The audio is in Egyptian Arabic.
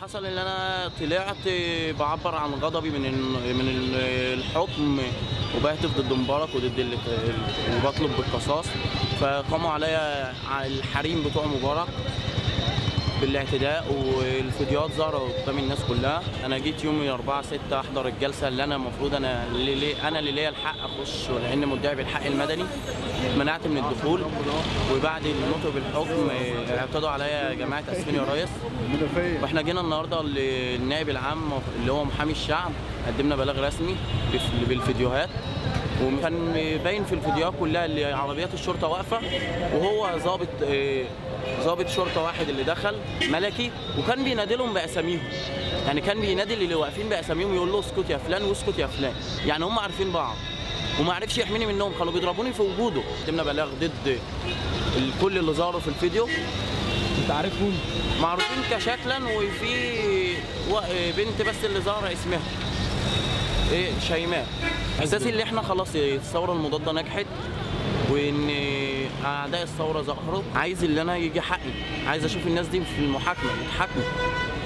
حصل ان انا طلعت بعبر عن غضبي من ال- من ال- الحكم وبهتف ضد مبارك وضد ال- ال- وبطلب بالقصاص فقاموا عليا على الحريم بتوع مبارك بالاعتداء والفيديوهات ظاهره قدام الناس كلها انا جيت يوم 4 6 احضر الجلسه اللي انا المفروض انا اللي ليه انا اللي ليا الحق اخش لان مدعي بالحق المدني منعت من الدخول وبعد النطق بالحكم آه، اعتدوا عليا جماعه اسفين يا ريس واحنا جينا النهارده للنائب العام اللي هو محامي الشعب قدمنا بلاغ رسمي بف- بالفيديوهات وكان باين في الفيديوهات كلها اللي عربيات الشرطه واقفه وهو ظابط آه، ظابط شرطه واحد اللي دخل ملكي وكان بينادي لهم باساميهم يعني كان بينادي اللي واقفين باساميهم يقول له اسكت يا فلان واسكت يا فلان يعني هم عارفين بعض وما عرفش يحميني منهم كانوا بيضربوني في وجوده قدمنا بلاغ ضد الكل اللي ظهروا في الفيديو انت عارفهم معروفين كشكلا وفي و- بنت بس اللي ظاهره اسمها ايه شيماء احساسي اللي احنا خلاص الثوره المضاده نجحت وان اعداء الثوره ظهروا عايز اللي انا يجي حقي عايز اشوف الناس دي في المحاكمه يتحاكموا